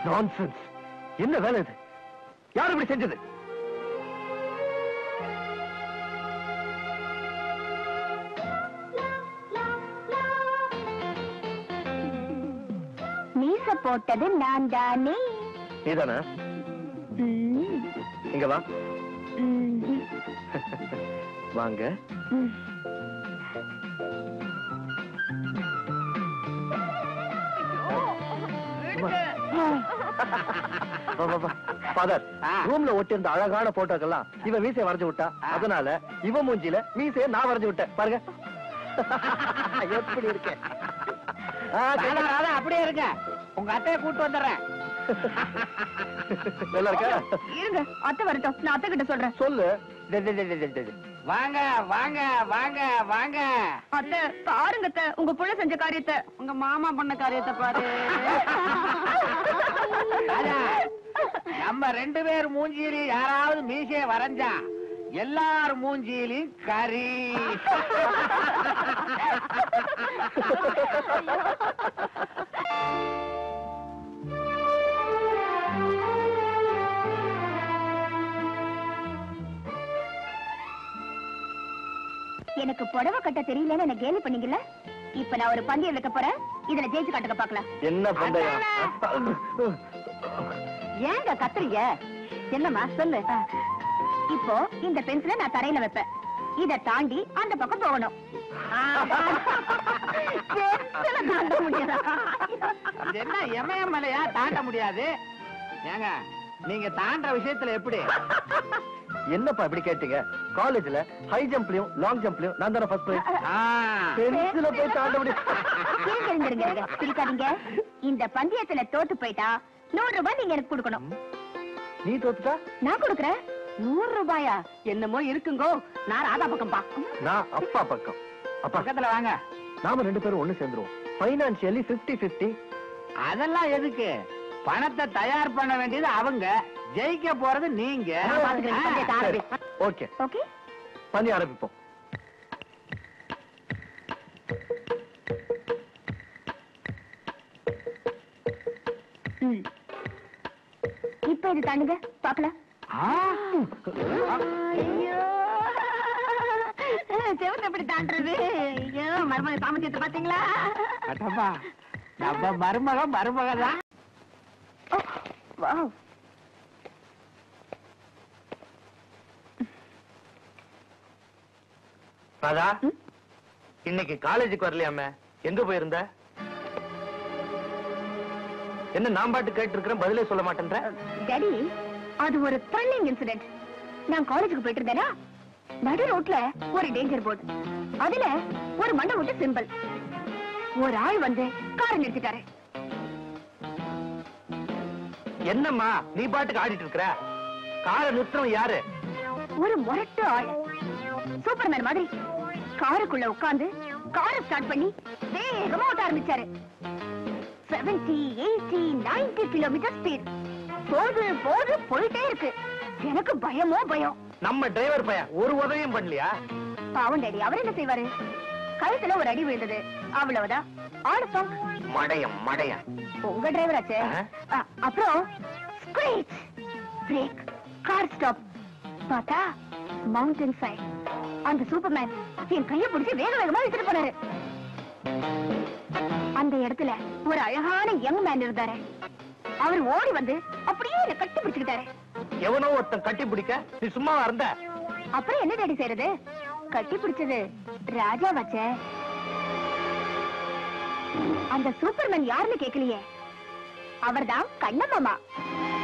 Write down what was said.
Nonsense என்ன வேலை இது யார் இப்படி செஞ்சது மீச போட்டது நான் தானே நீதானா ம், இங்க வா ம், வாங்க ம். ஃபாதர் ஆ. ரூம்ல ஒட்டியிருந்த அழகான போட்டோக்கெல்லாம் இவன் மீசைய வரைஞ்சு விட்டா ஆ. அதனால இவன் மூஞ்சில மீசைய நான் வரைஞ்சு விட்டேன் பாருங்க எப்படி இருக்கேன் ஆ, ராதா, ராதா, அப்படியே இருங்க உங்க அத்தையை கூட்டு வந்துடுறேன் நல்லா இருக்கா இருங்க அத்தை வரட்டும் நான் அத்தை கிட்ட சொல்றேன் சொல்லு டே, டே, டே, டே, டே, டே. வாங்க வாங்க வாங்க வாங்க அத்தை பாருங்க அத்தை உங்க புள்ள செஞ்ச காரியத்தை உங்க மாமா பண்ண காரியத்தை பாரு ராஜா, நம்ம ரெண்டு பேர் மூஞ்சியிலையும் யாராவது மீசைய வரைஞ்சா எல்லார் மூஞ்சியிலையும் கறி எனக்கு புடவை கட்ட தெரியலன்னு என்ன கேலி பண்ணீங்கல்ல இப்ப நான் ஒரு பந்தயம் வைக்க போறேன் இதுல ஜெயிச்சு காட்டுங்க பாக்கலாம் என்ன பந்தயம் ஏங்க கத்துறீங்க என்னம்மா சொல்லு இப்போ இந்த பென்சிலை நான் தரையில வைப்பேன் இத தாண்டி அந்த பக்கம் போகணும் பென்சிலை தாண்ட முடியாதா? இது என்ன எமயமலையா தாண்ட முடியாது ஏங்க நீங்க தாண்ட விஷயத்துல எப்படி என்னப்பா இப்படி கேட்டீங்க காலேஜ்ல ஹை ஜம்ப்லயும் லாங் ஜம்ப்லயும் நான் தானே ஃபர்ஸ்ட் பிரைஸ் ஆ, பென்சில போய் தாண்ட முடியும் இருங்க, இருங்க, இருங்க, இருங்க. சிரிக்காதீங்க இந்த பந்தயத்துல தோத்து போயிட்டா நூறு ரூபாய் நீங்க எனக்கு கொடுக்கணும் நீ தோத்துட்டா நான் கொடுக்கறேன் நூறு ரூபாயா என்னமோ இருக்குங்கோ நான் ராதா பக்கம் பா நான் அப்பா பக்கம் அப்பா பக்கத்துல வாங்க நாம ரெண்டு பேரும் ஒண்ணு சேர்ந்துருவோம் பைனான்சியலி 50 50 அதெல்லாம் எதுக்கு பணத்தை தயார் பண்ண வேண்டியது அவங்க ஜெயிக்க போறது நீங்க நான் பாத்துக்கிறேன், பந்தயத்தை ஆ, ஆரம்பி. ஓகே ஓகே பண்ணி ஆரம்பிப்போம் ம். இப்ப இது தாண்டுங்க பாக்கலாம் ஆ. ஐயோ செவத்தை எப்படி தாண்டுறது ஐயோ மருமக சாமர்த்தியத்தை பாத்தீங்களா அடப்பா, நம்ம மருமக மருமக தான் ஓ, வாவ். ராதா ம்? இன்னைக்கு காலேஜுக்கு வரலையாமே எங்க போயிருந்த என்ன நான் பாட்டு கேட்டு இருக்கிறேன் பதிலே சொல்ல மாட்டேன்ற டாடி அது ஒரு த்ரில்லிங் இன்சிடென்ட் நான் காலேஜுக்கு போயிட்டு இருந்தேனா நடு ரோட்ல ஒரு டேஞ்சர் போர்டு அதுல ஒரு மண்டை விட்டு சிம்பிள் ஒரு ஆள் வந்து காரை நிறுத்திட்டாரு என்னம்மா நீ பாட்டுக்கு ஆடிட்டு இருக்கிற காரை நிறுத்தம் யாரு ஒரு முரட்டு ஆள் சூப்பர்மேன் மாதிரி காருக்குள்ள உட்கார்ந்து காரை ஸ்டார்ட் பண்ணி வேகமா ஓட்ட ஆரம்பிச்சாரு 70 80 90 கிலோமீட்டர் ஸ்பீட் போது போது போயிட்டே இருக்கு எனக்கு பயமோ பயம் நம்ம டிரைவர் பையன் ஒரு உதவியும் பண்ணலையா பாவம் டேடி அவர் என்ன செய்வாரு கழுத்துல ஒரு அடி விழுந்தது அவ்வளவுதான் ஆடு சாங் மடையம் மடையம் உங்க டிரைவர் ஆச்சே ஆஹா. அ, அப்புறம் ஸ்கிரீச் பிரேக் கார் ஸ்டாப் பார்த்தா மவுண்டன் சைட் அந்த சூப்பர்மேன் என் கைய பிடிச்சு வேக வேகமா இழுத்துட்டு போனாரு அந்த இடத்துல ஒரு அழகான யங் மேன் இருந்தாரு அவர் ஓடி வந்து அப்படியே என்னை கட்டி பிடிச்சுக்கிட்டாரு எவனோ ஒருத்தன் கட்டி பிடிக்க நீ சும்மாவா இருந்த அப்புறம் என்ன டாடி செய்யறது கட்டி பிடிச்சது ராஜா வச்ச அந்த சூப்பர்மேன் யாருன்னு கேட்கலையே அவர்தான் கண்ணமாமா